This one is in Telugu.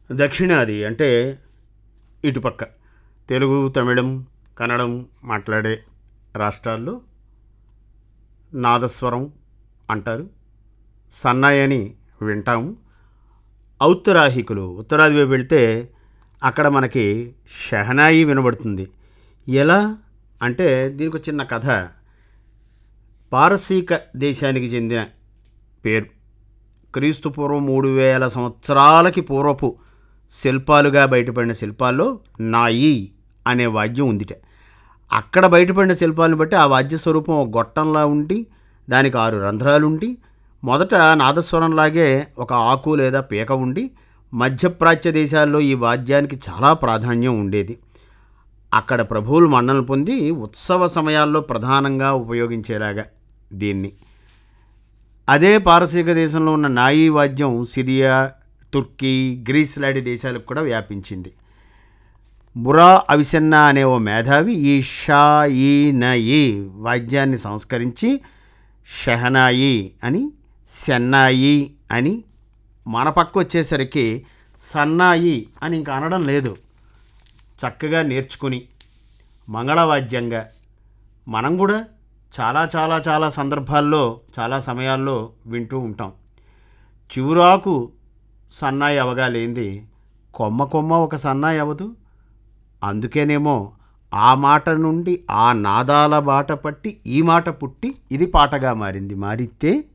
దక్షిణాది అంటే ఇటుపక్క తెలుగు తమిళం కన్నడం మాట్లాడే రాష్ట్రాల్లో నాదస్వరం అంటారు సన్నాయి అని వింటాము ఔత్తరాహికులు ఉత్తరాది వైపు వెళ్తే అక్కడ మనకి షహనాయి వినబడుతుంది ఎలా అంటే దీనికి ఒక చిన్న కథ పారసీక దేశానికి చెందిన పేరు క్రీస్తు పూర్వం మూడు వేల సంవత్సరాలకి పూర్వపు శిల్పాలుగా బయటపడిన శిల్పాల్లో నాయి అనే వాద్యం ఉందిట అక్కడ బయటపడిన శిల్పాలను బట్టి ఆ వాద్య స్వరూపం ఒక గొట్టంలా ఉండి దానికి ఆరు రంధ్రాలు ఉండి మొదట నాదస్వరంలాగే ఒక ఆకు లేదా పీక ఉండి మధ్యప్రాచ్య దేశాల్లో ఈ వాద్యానికి చాలా ప్రాధాన్యం ఉండేది అక్కడ ప్రభువులు మన్నలు పొంది ఉత్సవ సమయాల్లో ప్రధానంగా ఉపయోగించేలాగా దీన్ని అదే పారసీక దేశంలో ఉన్న నాయీ వాద్యం సిరియా తుర్కీ గ్రీస్ లాంటి దేశాలకు కూడా వ్యాపించింది బురా అవిసెన్నా అనే ఓ మేధావి ఈ షా ఈ నయి వాద్యాన్ని సంస్కరించి షహనాయి అని సెన్నాయి అని మన పక్క వచ్చేసరికి సన్నాయి అని ఇంక అనడం లేదు చక్కగా నేర్చుకుని మంగళవాద్యంగా మనం కూడా చాలా చాలా చాలా సందర్భాల్లో చాలా సమయాల్లో వింటూ ఉంటాం చివురాకు సన్నాయి అవగాలేంది కొమ్మ కొమ్మ ఒక సన్నాయి అవదు అందుకేనేమో ఆ మాట నుండి ఆ నాదాల బాట పట్టి ఈ మాట పుట్టి ఇది పాటగా మారింది మారితే